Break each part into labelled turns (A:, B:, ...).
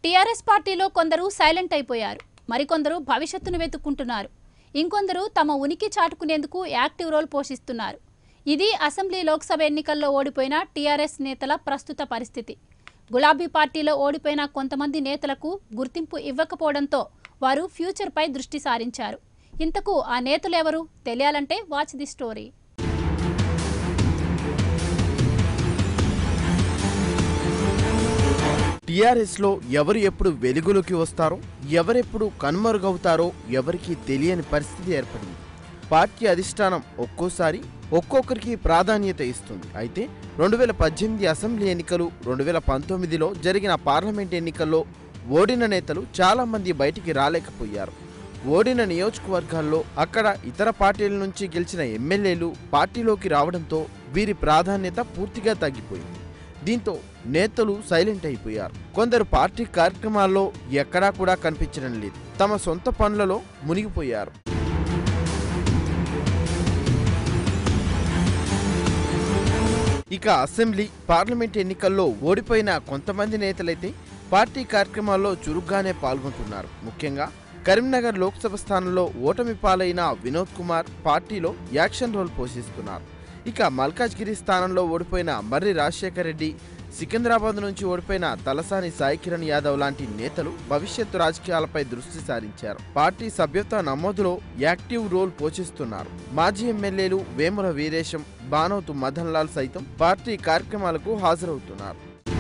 A: TRS పార్టీలో కొందరు silent అయిపోయారు మరికొందరు భవిష్యత్తును వెతుక్కుంటున్నారు ఇంకొందరు తమ ఉనికి చాటుకునేందుకు యాక్టివ్ రోల్ పోషిస్తున్నారు ఇది అసెంబ్లీ లోక్సభ ఎన్నికల్లో ఓడిపోయిన టీఆర్ఎస్ నేతల ప్రస్తుత పరిస్థితి గులాబీ పార్టీలో ఓడిపోయిన కొంతమంది నేతలకు గుర్తింపు ఇవ్వకపోవడంతో వారు ఫ్యూచర్పై దృష్టి సారించారు ఇంతకు ఆ నేతలు ఎవరు తెలియాలంటే వాచ్ ది స్టోరీ
B: టీఆర్ఎస్ లో ఎవరు ఎప్పుడు వెలుగులోకి వస్తారో ఎవరెప్పుడు కనుమరుగవుతారో ఎవరికీ తెలియని పరిస్థితి ఏర్పడింది పార్టీ అధిష్టానం ఒక్కోసారి ఒక్కొక్కరికి ప్రాధాన్యత ఇస్తుంది అయితే రెండు వేల పద్దెనిమిది అసెంబ్లీ ఎన్నికలు రెండు వేల పంతొమ్మిదిలో జరిగిన పార్లమెంట్ ఎన్నికల్లో ఓడిన నేతలు చాలా మంది బయటికి రాలేకపోయారు ఓడిన నియోజకవర్గాల్లో అక్కడ ఇతర పార్టీల నుంచి గెలిచిన ఎమ్మెల్యేలు పార్టీలోకి రావడంతో వీరి ప్రాధాన్యత పూర్తిగా తగ్గిపోయింది దీంతో నేతలు సైలెంట్ అయిపోయారు కొందరు పార్టీ కార్యక్రమాల్లో ఎక్కడా కూడా కనిపించడం లేదు తమ సొంత పనులలో మునిగిపోయారు ఇక అసెంబ్లీ పార్లమెంట్ ఎన్నికల్లో ఓడిపోయిన కొంతమంది నేతలైతే పార్టీ కార్యక్రమాల్లో చురుగ్గానే పాల్గొంటున్నారు ముఖ్యంగా కరీంనగర్ లోక్సభ స్థానంలో ఓటమి పాలైన వినోద్ కుమార్ పార్టీలో యాక్షన్ రోల్ పోషిస్తున్నారు ఇక మల్కాజ్గిరి స్థానంలో ఓడిపోయిన మర్రి రాజశేఖర్ రెడ్డి సికింద్రాబాద్ నుంచి ఓడిపోయిన తలసాని సాయి కిరణ్ యాదవ్ లాంటి నేతలు భవిష్యత్తు రాజకీయాలపై దృష్టి సారించారు పార్టీ సభ్యత్వ నమోదులో యాక్టివ్ రోల్ పోషిస్తున్నారు మాజీ ఎమ్మెల్యేలు వేముల వీరేశం బానోతు మదన్ లాల్ సైతం పార్టీ కార్యక్రమాలకు హాజరవుతున్నారు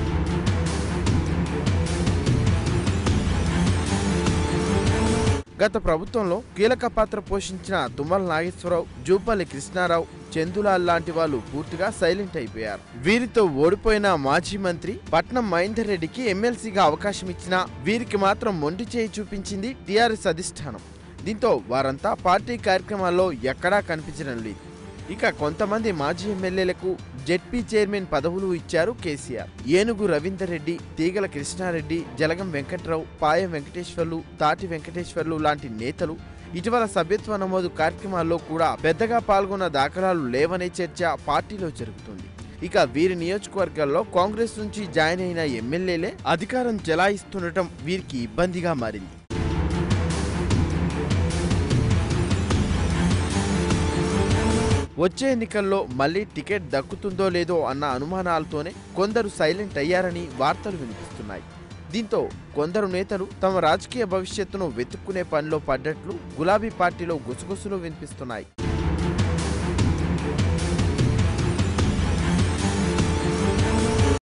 B: గత ప్రభుత్వంలో కీలక పాత్ర పోషించిన తుమ్మల నాగేశ్వరరావు జూపల్లి కృష్ణారావు చందులాల్ లాంటి వాళ్ళు పూర్తిగా సైలెంట్ అయిపోయారు వీరితో ఓడిపోయిన మాజీ మంత్రి పట్నం మహేందర్ రెడ్డికి ఎమ్మెల్సీగా అవకాశం ఇచ్చినా వీరికి మాత్రం మొండి చేయి చూపించింది టీఆర్ఎస్ అధిష్టానం దీంతో వారంతా పార్టీ కార్యక్రమాల్లో ఎక్కడా కనిపించడం లేదు ఇక కొంతమంది మాజీ ఎమ్మెల్యేలకు జెడ్పీ చైర్మన్ పదవులు ఇచ్చారు కేసీఆర్ ఏనుగు రవీందర్ రెడ్డి తీగల కృష్ణారెడ్డి జలగం వెంకట్రావు పాయం వెంకటేశ్వర్లు తాటి వెంకటేశ్వర్లు లాంటి నేతలు ఇటీవల సభ్యత్వ నమోదు కార్యక్రమాల్లో కూడా పెద్దగా పాల్గొన్న దాఖలాలు లేవనే చర్చ పార్టీలో జరుగుతుంది ఇక వీరి నియోజకవర్గాల్లో కాంగ్రెస్ నుంచి జాయిన్ అయిన ఎమ్మెల్యేలే అధికారం చెలాయిస్తుండటం వీరికి ఇబ్బందిగా మారింది వచ్చే ఎన్నికల్లో మళ్ళీ టికెట్ దక్కుతుందో లేదో అన్న అనుమానాలతోనే కొందరు సైలెంట్ అయ్యారని వార్తలు వినిపిస్తున్నాయి దీంతో కొందరు నేతలు తమ రాజకీయ భవిష్యత్తును వెతుక్కునే పనిలో పడ్డట్లు గులాబీ పార్టీలో గుసగుసలు వినిపిస్తున్నాయి